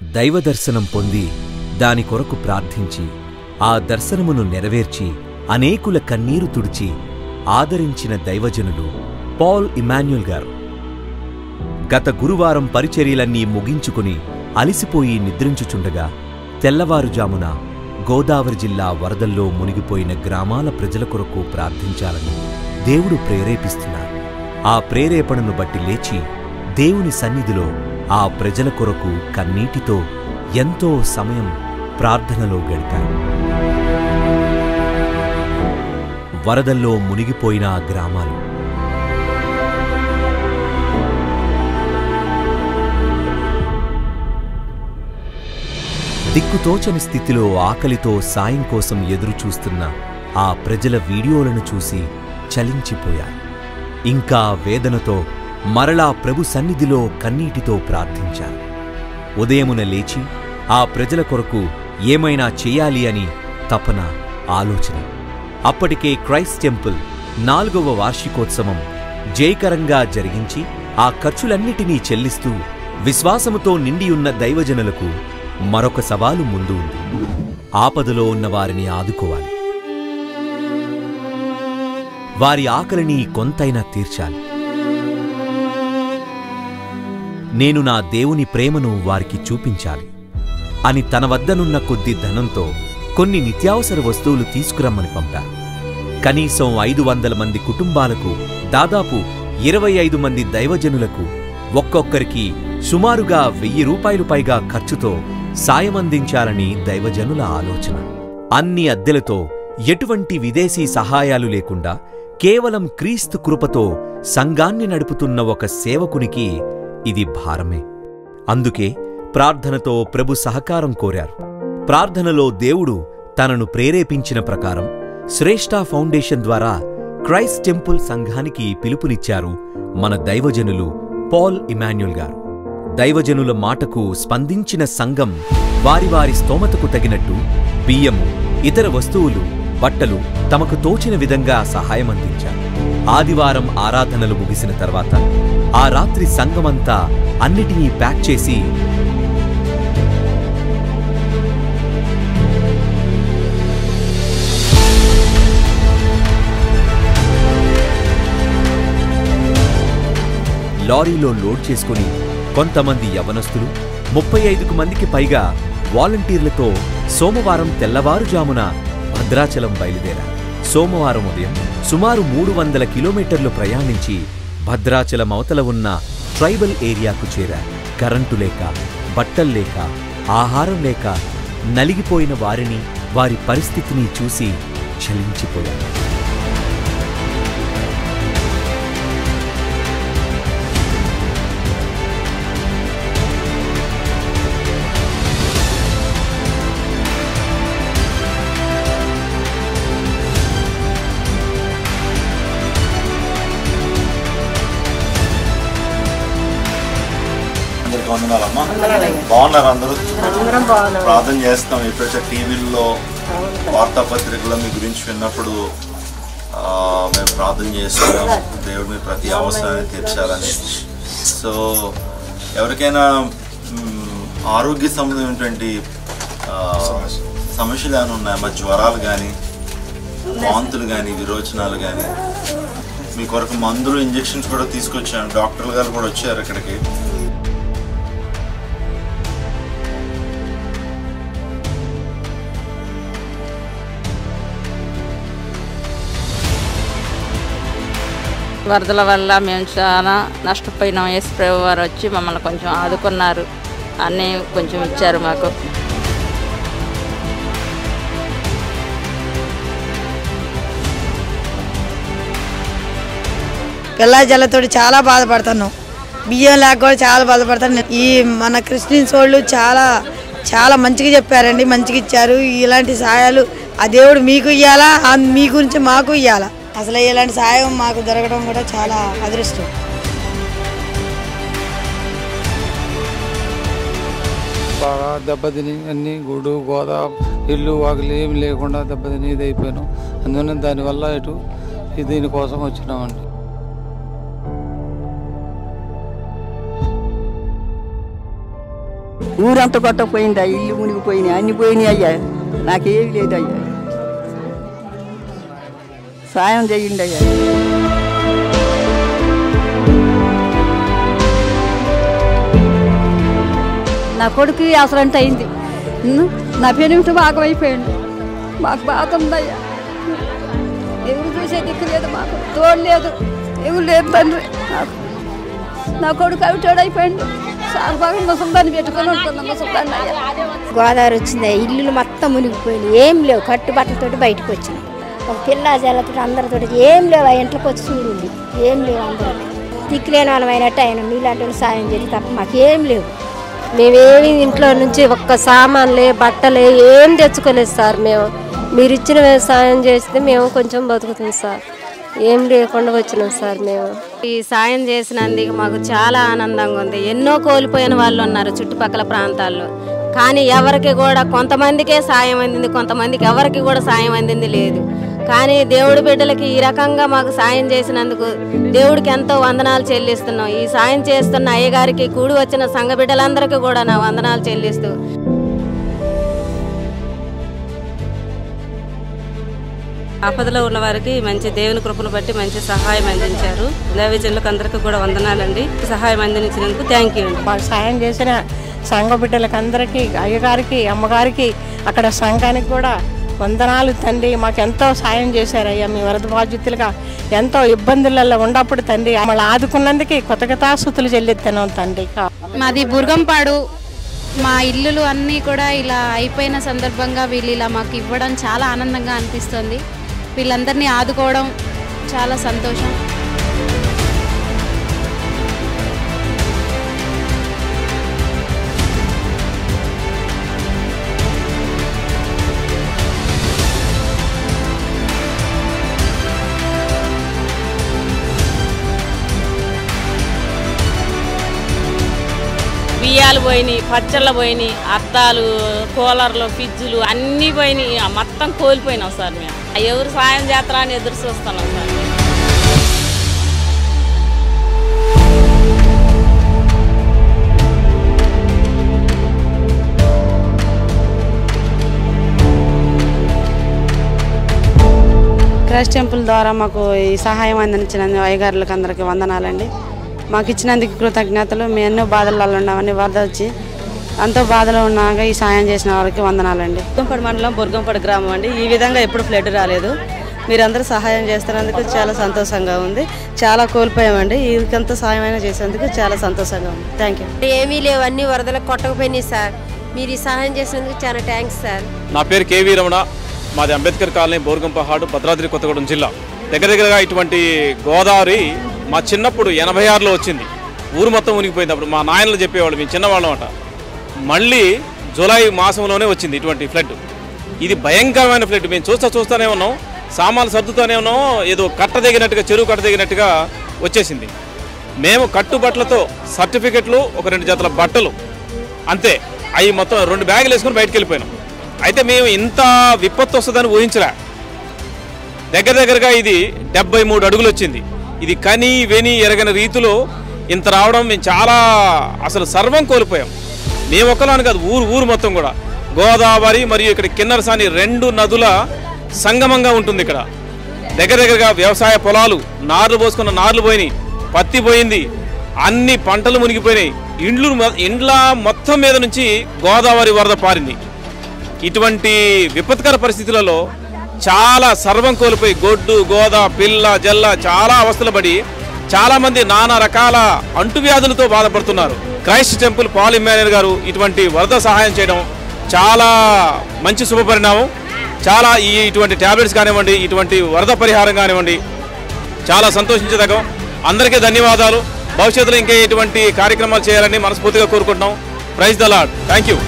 దైవ దర్శనం పొంది దాని కొరకు ప్రార్థించి ఆ దర్శనమును నెరవేర్చి అనేకుల కన్నీరు తుడిచి ఆదరించిన దైవజనులు పాల్ ఇమాన్యుల్ గారు గత గురువారం పరిచర్యలన్నీ ముగించుకుని అలిసిపోయి నిద్రించుచుండగా తెల్లవారుజామున గోదావరి జిల్లా వరదల్లో మునిగిపోయిన గ్రామాల ప్రజల కొరకు ప్రార్థించాలని దేవుడు ప్రేరేపిస్తున్నారు ఆ ప్రేరేపణను బట్టి లేచి దేవుని సన్నిధిలో ఆ ప్రజల కొరకు కన్నీటితో ఎంతో సమయం ప్రార్థనలో గడిపారు వరదల్లో మునిగిపోయిన ఆ గ్రామాలు దిక్కుతోచని స్థితిలో ఆకలితో సాయం కోసం ఎదురుచూస్తున్న ఆ ప్రజల వీడియోలను చూసి చలించిపోయారు ఇంకా వేదనతో మరలా ప్రభు సన్నిధిలో కన్నీటితో ప్రార్థించారు ఉదయమున లేచి ఆ ప్రజల కొరకు ఏమైనా చేయాలి అని తపన ఆలోచన అప్పటికే క్రైస్ట్ టెంపుల్ నాలుగవ వార్షికోత్సవం జయకరంగా జరిగించి ఆ ఖర్చులన్నిటినీ చెల్లిస్తూ విశ్వాసముతో నిండియున్న దైవజనులకు మరొక సవాలు ముందు ఉంది ఆపదలో ఉన్న వారిని ఆదుకోవాలి వారి ఆకలిని కొంతైనా తీర్చాలి నేను నా దేవుని ప్రేమను వారికి చూపించాలి అని తన వద్దనున్న కొద్ది ధనంతో కొన్ని నిత్యావసర వస్తువులు తీసుకురమ్మని పంపారు కనీసం ఐదు వందల మంది కుటుంబాలకు దాదాపు ఇరవై ఐదు మంది దైవజనులకు ఒక్కొక్కరికి సుమారుగా వెయ్యి రూపాయలు పైగా ఖర్చుతో సాయమందించాలని దైవజనుల ఆలోచన అన్ని అద్దెలతో ఎటువంటి విదేశీ సహాయాలు లేకుండా కేవలం క్రీస్తు కృపతో సంఘాన్ని నడుపుతున్న ఒక సేవకునికి ఇది భారమే అందుకే ప్రార్థనతో ప్రభు సహకారం కోరారు ప్రార్థనలో దేవుడు తనను ప్రేరేపించిన ప్రకారం శ్రేష్ఠ ఫౌండేషన్ ద్వారా క్రైస్ట్ టెంపుల్ సంఘానికి పిలుపునిచ్చారు మన దైవజనులు పాల్ ఇమాన్యుల్ గారు దైవజనుల మాటకు స్పందించిన సంఘం వారి వారి స్తోమతకు తగినట్టు బియ్యము ఇతర వస్తువులు బట్టలు తమకు తోచిన విధంగా సహాయమందించారు ఆదివారం ఆరాధనలు ముగిసిన తర్వాత ఆ రాత్రి సంఘమంతా అన్నిటినీ ప్యాక్ చేసి లారీలో లోడ్ చేసుకుని కొంతమంది యవనస్తులు ముప్పై ఐదుకు మందికి పైగా వాలంటీర్లతో సోమవారం తెల్లవారుజామున భద్రాచలం బయలుదేరారు సోమవారం ఉదయం సుమారు మూడు వందల కిలోమీటర్లు ప్రయాణించి భద్రాచలం అవతల ఉన్న ట్రైబల్ ఏరియాకు చేరారు కరెంటు లేక బట్టల్లేక ఆహారం లేక నలిగిపోయిన వారిని వారి పరిస్థితిని చూసి చలించిపోయారు అందరికి వందనాలమ్మా బాగున్నారు అందరూ అందరం బాగున్నాం ప్రార్థన చేస్తాం ఎప్పుడైతే టీవీల్లో వార్తాపత్రికల్లో మీ గురించి విన్నప్పుడు ఆ, మేము ప్రార్థన చేస్తున్నాం దేవుడు మీ ప్రతి అవసరాన్ని తీర్చాలని సో ఎవరికైనా మ్, ఆరోగ్య సంబంధమైనటువంటి ఆ, సమస్యలు ఏమైనా ఉన్నాయా మా జ్వరాలు కానీ వాంతులు కానీ విరోచనాలు కానీ మీ కొరకు మందులు ఇంజెక్షన్స్ కూడా తీసుకొచ్చాను డాక్టర్లు గారు కూడా వచ్చారు ఇక్కడికి వరదల వల్ల మేము చాలా నష్టపోయినాం యేసుప్రభు వారు వచ్చి మమ్మల్ని కొంచెం ఆదుకున్నారు అన్నీ కొంచెం ఇచ్చారు మాకు పిల్ల జల్లతోటి చాలా బాధపడుతున్నాం బియ్యం లేక కూడా చాలా బాధపడుతున్నాం ఈ మన క్రిస్టియన్స్ వాళ్ళు చాలా చాలా మంచిగా చెప్పారండి మంచిగా ఇచ్చారు ఇలాంటి సహాయాలు ఆ దేవుడు మీకు ఇవ్వాలా ఆ మీ గురించి మాకు ఇవ్వాలా అసలు ఇలాంటి సహాయం మాకు దొరకడం కూడా చాలా అదృష్టం బాగా దెబ్బతిని అన్ని గుడు గోదా ఇల్లు వాకిలి ఏమి లేకుండా దెబ్బతిని ఇది అయిపోయాను అందుకని దానివల్ల ఇటు ఈ దీనికోసం వచ్చినామండి ఊరంతా కొట్టకపోయిందా ఇల్లు మునిగిపోయినాయి అన్ని పోయినాయి అయ్యా నాకేమి లేదు అయ్యా సాయం చేయండి అయ్యా నా కొడుకు అసలు అయింది ఉమ్, నా పెనిమిటి భాగం అయిపోయింది మాకు బాధ ఉందయ్యా ఎవరు చూసే దిక్కు లేదు మాకు తోడు లేదు ఎవరు లేదు తండ్రి నాకు నా కొడుకు అవిటోడు అయిపోయింది సార్ బాగా ముసల్దాన్ని పెట్టుకొని ఉంటున్నా ముసల్దాన్ని అయ్యా గోదావరి వచ్చింది ఇల్లులు మొత్తం మునిగిపోయినాయి ఏం లేవు కట్టుబట్టలతోటి బయటకు వచ్చినాయి ఒక పిల్ల జల్లతో అందరితో ఏం లేవు ఆ ఇంట్లోకి వచ్చి చూడండి ఏం లేవు అందరూ దిక్కులేని వాళ్ళమైనట్టు ఆయన మీలాంటి వాళ్ళు సాయం చేసి తప్ప మాకు ఏం లేవు మేమేమి ఇంట్లో నుంచి ఒక్క సామాన్లే బట్టలే ఏం తెచ్చుకోలేదు సార్ మేము మీరు ఇచ్చిన సాయం చేస్తే మేము కొంచెం బతుకుతాం సార్ ఏం లేకుండా వచ్చినాం సార్ మేము ఈ సాయం చేసినందుకు మాకు చాలా ఆనందంగా ఉంది ఎన్నో కోల్పోయిన వాళ్ళు ఉన్నారు చుట్టుపక్కల ప్రాంతాల్లో కానీ ఎవరికి కూడా కొంతమందికే సాయం అందింది కొంతమందికి ఎవరికి కూడా సాయం అందింది లేదు కానీ దేవుడి బిడ్డలకి ఈ రకంగా మాకు సాయం చేసినందుకు దేవుడికి ఎంతో వందనాలు చెల్లిస్తున్నాం ఈ సాయం చేస్తున్న అయ్యగారికి కూడి వచ్చిన సంఘ బిడ్డలందరికీ కూడా నా వందనాలు చెల్లిస్తూ ఆపదలో ఉన్న వారికి మంచి దేవుని కృపను బట్టి మంచి సహాయం అందించారు దైవజనులకు అందరికీ కూడా వందనాలండి సహాయం అందించినందుకు థ్యాంక్ యూ అండి మాకు సాయం చేసిన సంఘ బిడ్డలకు అందరికీ అయ్యగారికి అమ్మగారికి అక్కడ సంఘానికి కూడా వందనాలు తండ్రి మాకు ఎంతో సాయం చేశారయ్యా మీ వరద బాధ్యతలుగా ఎంతో ఇబ్బందులలో ఉన్నప్పుడు తండ్రి మమ్మల్ని ఆదుకున్నందుకు కృతజ్ఞతాసుతులు చెల్లిస్తాను తండ్రి మాది బుర్గంపాడు మా ఇల్లులు అన్నీ కూడా ఇలా అయిపోయిన సందర్భంగా వీళ్ళు ఇలా మాకు ఇవ్వడం చాలా ఆనందంగా అనిపిస్తుంది వీళ్ళందరినీ ఆదుకోవడం చాలా సంతోషం బియ్యాలు పోయినాయి పచ్చళ్ళు పోయినాయి అద్దాలు కూలర్లు ఫ్రిడ్జులు అన్నీ పోయినాయి ఆ మొత్తం కోల్పోయినాం సార్ మేము ఎవరు సాయం చేస్తారా అని ఎదురు చూస్తున్నాం సార్ క్రైస్ట్ టెంపుల్ ద్వారా మాకు ఈ సహాయం అందించిన అయ్యగారులకు అందరికీ వందనాలండి మాకు ఇచ్చినందుకు కృతజ్ఞతలు మేము ఎన్నో బాధలలో ఉన్నామని వరద వచ్చి ఎంతో బాధలో ఉన్నాక ఈ సాయం చేసిన వాళ్ళకి వందనాలండి బుర్గంపడి మండలం బుర్గంపడి గ్రామం అండి ఈ విధంగా ఎప్పుడు ఫ్లడ్ రాలేదు మీరందరూ సహాయం చేస్తున్నందుకు చాలా సంతోషంగా ఉంది చాలా కోల్పోయామండి ఇంకంత సహాయం అయినా చేసేందుకు చాలా సంతోషంగా ఉంది థ్యాంక్ యూ ఏమీ లేవు అన్ని వరదలకు కొట్టకపోయినాయి సార్ మీరు ఈ సహాయం చేసినందుకు చాలా థ్యాంక్స్ సార్ నా పేరు కేవీ రమణ మాది అంబేద్కర్ కాలనీ బోర్గంపహాడు భద్రాద్రి కొత్తగూడెం జిల్లా దగ్గర దగ్గరగా ఇటువంటి గోదావరి మా చిన్నప్పుడు ఎనభై ఆరులో వచ్చింది ఊరు మొత్తం మునిగిపోయింది అప్పుడు మా నాయనలు చెప్పేవాళ్ళు మేము చిన్నవాళ్ళం అంట మళ్ళీ జూలై మాసంలోనే వచ్చింది ఇటువంటి ఫ్లడ్ ఇది భయంకరమైన ఫ్లడ్ మేము చూస్తా చూస్తూనే ఉన్నాం సామాన్లు సర్దుతూనే ఉన్నాం ఏదో కట్ట దిగినట్టుగా చెరువు కట్ట దిగినట్టుగా వచ్చేసింది మేము కట్టుబట్టలతో సర్టిఫికెట్లు ఒక రెండు జతల బట్టలు అంతే అవి మొత్తం రెండు బ్యాగులు వేసుకొని బయటకు వెళ్ళిపోయినాం అయితే మేము ఇంత విపత్తు వస్తుందని ఊహించలే దగ్గర దగ్గరగా ఇది డెబ్బై మూడు అడుగులు వచ్చింది ఇది కని వెని ఎరగని రీతిలో ఇంత రావడం మేము చాలా అసలు సర్వం కోల్పోయాం మేము ఒక్కలాని కాదు ఊరు ఊరు మొత్తం కూడా గోదావరి మరియు ఇక్కడ కిన్నరసాని రెండు నదుల సంగమంగా ఉంటుంది ఇక్కడ దగ్గర దగ్గరగా వ్యవసాయ పొలాలు నార్లు పోసుకున్న నార్లు పోయినాయి పత్తి పోయింది అన్ని పంటలు మునిగిపోయినాయి ఇండ్లు మొ- ఇండ్ల మొత్తం మీద నుంచి గోదావరి వరద పారింది ఇటువంటి విపత్కర పరిస్థితులలో చాలా సర్వం కోల్పోయి గొడ్డు గోద పిల్ల జల్ల చాలా అవస్థలు పడి చాలా మంది నానా రకాల అంటువ్యాధులతో బాధపడుతున్నారు క్రైస్ట్ టెంపుల్ పాల్ ఇమ్మానుయల్ గారు ఇటువంటి వరద సహాయం చేయడం చాలా మంచి శుభపరిణామం చాలా ఈ ఇటువంటి ట్యాబ్లెట్స్ కానివ్వండి ఇటువంటి వరద పరిహారం కానివ్వండి చాలా సంతోషించదగం అందరికీ ధన్యవాదాలు భవిష్యత్తులో ఇంకా ఇటువంటి కార్యక్రమాలు చేయాలని మనస్ఫూర్తిగా కోరుకుంటున్నాం praise the Lord thank you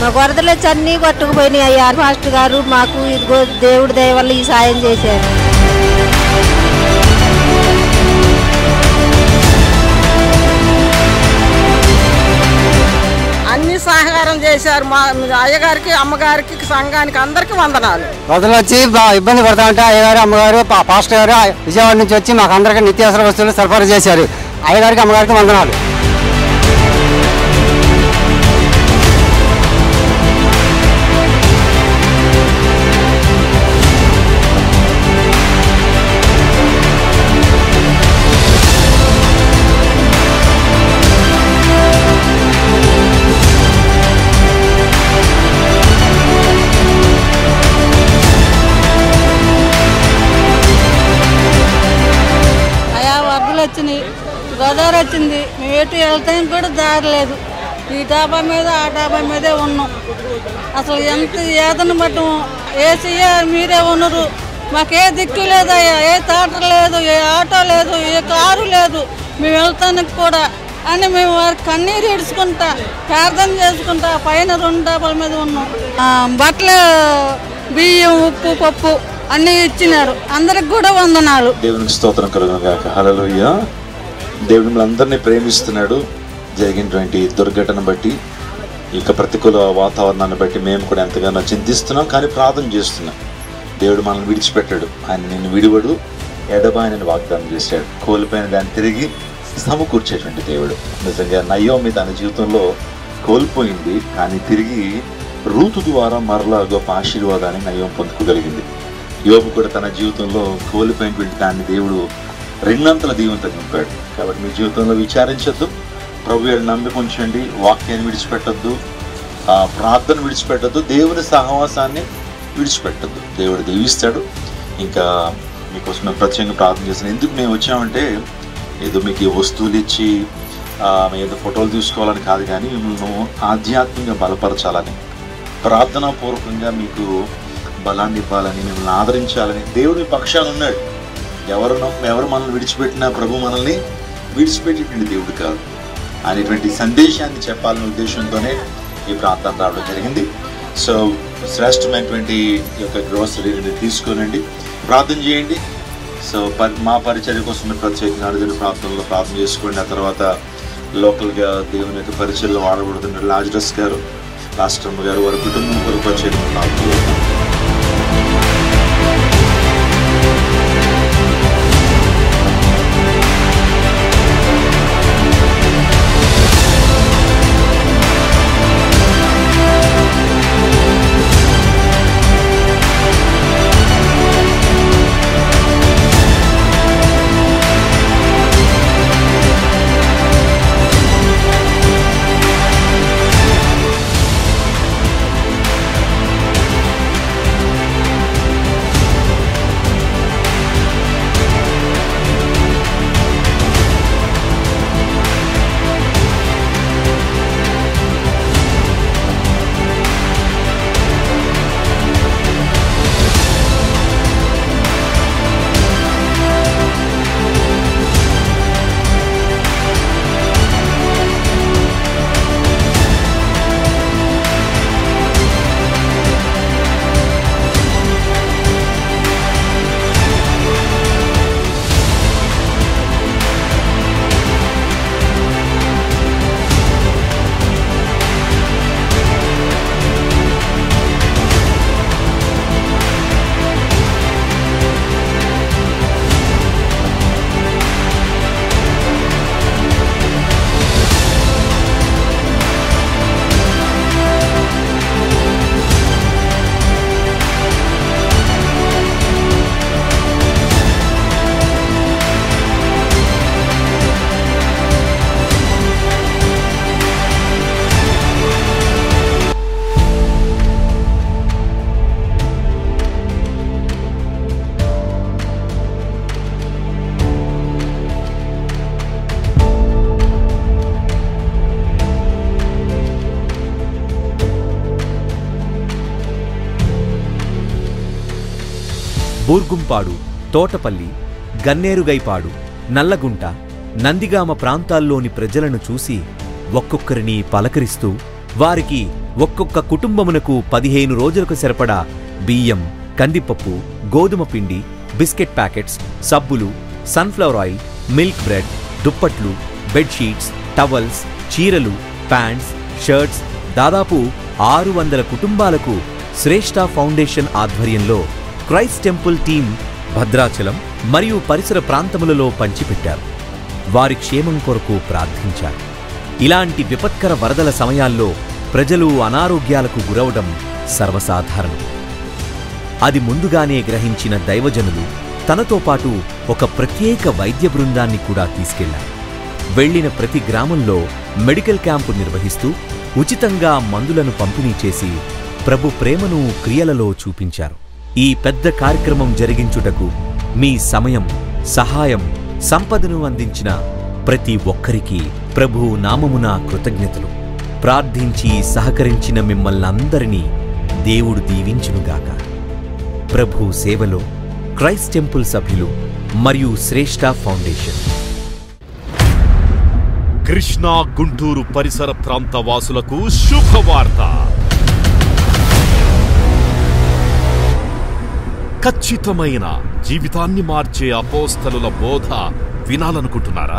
మా వరదలు వచ్చి అన్నీ కొట్టుకుపోయినాయి అయ్యా మాస్టర్ గారు మాకు ఇదిగో దేవుడి దయ వల్ల ఈ సాయం చేశారు అన్ని సహకారం చేశారు మా అయ్యగారికి అమ్మగారికి సంఘానికి అందరికి వందనాలు వరదలు వచ్చి బాగా ఇబ్బంది పడతా ఉంటే అయ్యగారు అమ్మగారు పా- పాస్టర్ గారు విజయవాడ నుంచి వచ్చి మాకు అందరికీ నిత్యావసర వస్తువులు సరఫరా చేశారు అయ్యగారికి అమ్మగారికి వందనాలు అయా వరదలు వచ్చినాయి గోదావరి వచ్చింది మేము ఎటు వెళ్తానికి కూడా దారి లేదు ఈ డాబా మీద ఆ డాబా మీదే ఉన్నాం అసలు ఎంత ఏదను బట్టి ఏసీఏ మీరే ఉన్నారు మాకే దిక్కు లేదయ్యా ఏ తాట లేదు ఏ ఆటో లేదు ఏ కారు లేదు మేము వెళ్తానికి కూడా అని మేము వారి కన్నీరు ఇడుచుకుంటా ప్రార్థన చేసుకుంటా పైన రెండు డాబాల మీద ఉన్నాం ఆ, బట్టలు బియ్యం ఉప్పు పప్పు అన్నీ ఇచ్చినారు అందరికి కూడా వందనాలు దేవునికి స్తోత్రం కలుగును గాక హల్లెలూయా దేవుడు మిమ్మల్ని అందరినీ ప్రేమిస్తున్నాడు జరిగినటువంటి దుర్ఘటన బట్టి ఇక ప్రతికూల వాతావరణాన్ని బట్టి మేము కూడా ఎంతగానో చింతిస్తున్నాం కానీ ప్రార్థన చేస్తున్నాం దేవుడు మనల్ని విడిచిపెట్టాడు ఆయన నిన్ను విడివడు ఎడబాయనని వాగ్దానం చేశాడు కోల్పోయిన దాన్ని తిరిగి సమకూర్చేటువంటి దేవుడు నిజంగా నయోమి తన జీవితంలో కోల్పోయింది కానీ తిరిగి రూతు ద్వారా మరలా గొప్ప ఆశీర్వాదాన్ని నయం పొందుకోగలిగింది యోబు కూడా తన జీవితంలో కోల్పోయినటువంటి దాన్ని దేవుడు రెండంతల దీవంతో నింపాడు కాబట్టి మీ జీవితంలో విచారించొద్దు ప్రభు ఏడు నమ్మిక ఉంచండి వాక్యాన్ని విడిచిపెట్టద్దు ఆ ప్రార్థన విడిచిపెట్టద్దు దేవుని సహవాసాన్ని విడిచిపెట్టద్దు దేవుడు దీవిస్తాడు ఇంకా మీకోసం మేము ప్రత్యేకంగా ప్రార్థన చేస్తాను ఎందుకు మేము వచ్చామంటే ఏదో మీకు ఈ వస్తువులు ఇచ్చి ఆ, మీ ఏదో ఫోటోలు తీసుకోవాలని కాదు కానీ మిమ్మల్ని ఆధ్యాత్మికంగా బలపరచాలని ప్రార్థనాపూర్వకంగా మీకు బలాన్ని ఇవ్వాలని మిమ్మల్ని ఆదరించాలని దేవుడు మీ పక్షాన ఉన్నాడు ఎవరు నమ్మ- ఎవరు మనల్ని విడిచిపెట్టినా ప్రభు మనల్ని విడిచిపెట్టేటువంటి దేవుడు కాదు అనేటువంటి సందేశాన్ని చెప్పాలనే ఉద్దేశంతోనే ఈ ప్రాంతం రావడం జరిగింది సో శ్రేష్టమైనటువంటి ఈ యొక్క గ్రోసరీని మీరు తీసుకోనండి ప్రార్థన చేయండి సో పరి మా పరిచర్య కోసం మీరు ప్రత్యేకంగా అడుగుతున్న ప్రాంతంలో ప్రార్థన చేసుకోండి ఆ తర్వాత లోకల్గా దేవుని యొక్క పరిచయలో వాడబడుతున్న లాజరస్ గారు రాష్ట్రమ్మ గారు వారి కుటుంబం కొరకు ప్రత్యేకంగా ప్రార్థన చేయండి. బూర్గుంపాడు తోటపల్లి గన్నేరుగైపాడు నల్లగుంట నందిగామ ప్రాంతాల్లోని ప్రజలను చూసి ఒక్కొక్కరిని పలకరిస్తూ వారికి ఒక్కొక్క కుటుంబమునకు పదిహేను రోజులకు సరిపడా బియ్యం కందిపప్పు గోధుమ పిండి బిస్కెట్ ప్యాకెట్స్ సబ్బులు సన్ఫ్లవర్ ఆయిల్ మిల్క్ బ్రెడ్ దుప్పట్లు బెడ్షీట్స్ టవల్స్ చీరలు ప్యాంట్స్ షర్ట్స్ దాదాపు ఆరు వందల కుటుంబాలకు శ్రేష్ఠ ఫౌండేషన్ ఆధ్వర్యంలో క్రైస్ట్ టెంపుల్ టీం భద్రాచలం మరియు పరిసర ప్రాంతములలో పంచిపెట్టారు వారి క్షేమం కొరకు ప్రార్థించారు ఇలాంటి విపత్కర వరదల సమయాల్లో ప్రజలు అనారోగ్యాలకు గురవడం సర్వసాధారణం అది ముందుగానే గ్రహించిన దైవజనులు తనతో పాటు ఒక ప్రత్యేక వైద్య బృందాన్ని కూడా తీసుకెళ్లారు వెళ్లిన ప్రతి గ్రామంలో మెడికల్ క్యాంపు నిర్వహిస్తూ ఉచితంగా మందులను పంపిణీ చేసి ప్రభు ప్రేమను క్రియలలో చూపించారు ఈ పెద్ద కార్యక్రమం జరిగించుటకు మీ సమయం సహాయం సంపదను అందించిన ప్రతి ఒక్కరికి ప్రభు నామమున కృతజ్ఞతలు ప్రార్థించి సహకరించిన మిమ్మల్నందరినీ దేవుడు దీవించునుగాక ప్రభు సేవలో క్రైస్ట్ టెంపుల్ సభ్యులు మరియు శ్రేష్ఠ ఫౌండేషన్ కృష్ణా గుంటూరు పరిసర ప్రాంత వాసులకు శుభవార్త ఖచ్చితమైన జీవితాన్ని మార్చే అపోస్తలుల బోధ వినాలనుకుంటున్నారా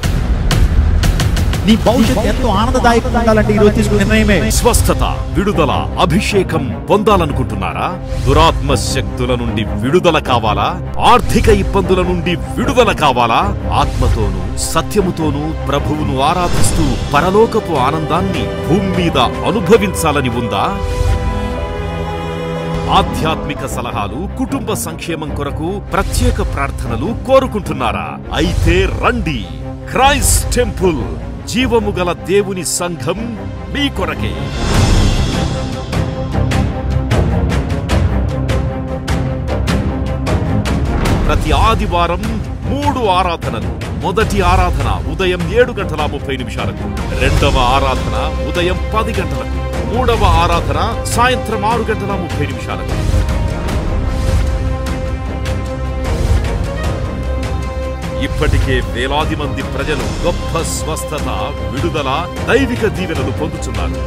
నీ భవిష్యత్ ఎంతో ఆనందదాయకంగా ఉండాలంటే ఈ రోజు తీసుకున్న నిర్ణయమే స్వస్థత విడుదల అభిషేకం పొందాలనుకుంటున్నారా దురాత్మ శక్తుల నుండి విడుదల కావాలా ఆర్థిక ఇబ్బందుల నుండి విడుదల కావాలా ఆత్మతోనూ సత్యముతోనూ ప్రభువును ఆరాధిస్తూ పరలోకపు ఆనందాన్ని భూమి మీద అనుభవించాలని ఉందా ఆధ్యాత్మిక సలహాలు కుటుంబ సంక్షేమం కొరకు ప్రత్యేక ప్రార్థనలు కోరుకుంటున్నారా అయితే రండి క్రైస్ట్ టెంపుల్ జీవము గల దేవుని సంఘం మీ కొరకే ప్రతి ఆదివారం మూడు ఆరాధనలు మొదటి ఆరాధన ఉదయం ఏడు గంటల ముప్పై నిమిషాలకు రెండవ ఆరాధన ఉదయం పది గంటలకు మూడవ ఆరాధన సాయంత్రం ఆరు గంటల ముప్పై నిమిషాలకు ఇప్పటికే వేలాది మంది ప్రజలు గొప్ప స్వస్థత విడుదల దైవిక దీవెనలు పొందుతున్నారు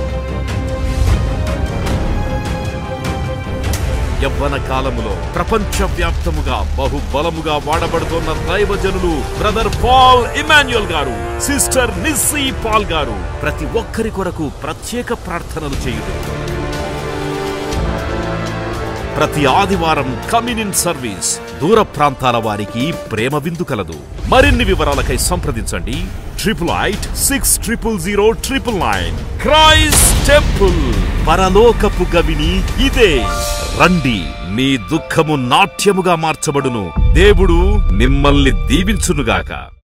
యవ్వన కాలములో ప్రపంచ వ్యాప్తముగా బహుబలముగా వాడబడుతున్న దైవజనులు బ్రదర్ పాల్ ఇమాన్యుయల్ గారు సిస్టర్ నిస్సీ పాల్ గారు ప్రతి ఒక్కరి కొరకు ప్రత్యేక ప్రార్థనలు చేయుడు ప్రతి ఆదివారం కమ్యూనిన్ సర్వీస్ దూర ప్రాంతాల వారికి ప్రేమ విందు కలదు మరిన్ని వివరాలకై సంప్రదించండి triple eight six triple zero triple nine Christ temple పరలోకపు గవిని ఇదే రండి మీ దుఃఖము నాట్యముగా మార్చబడును దేవుడు మిమ్మల్ని దీవించునుగాక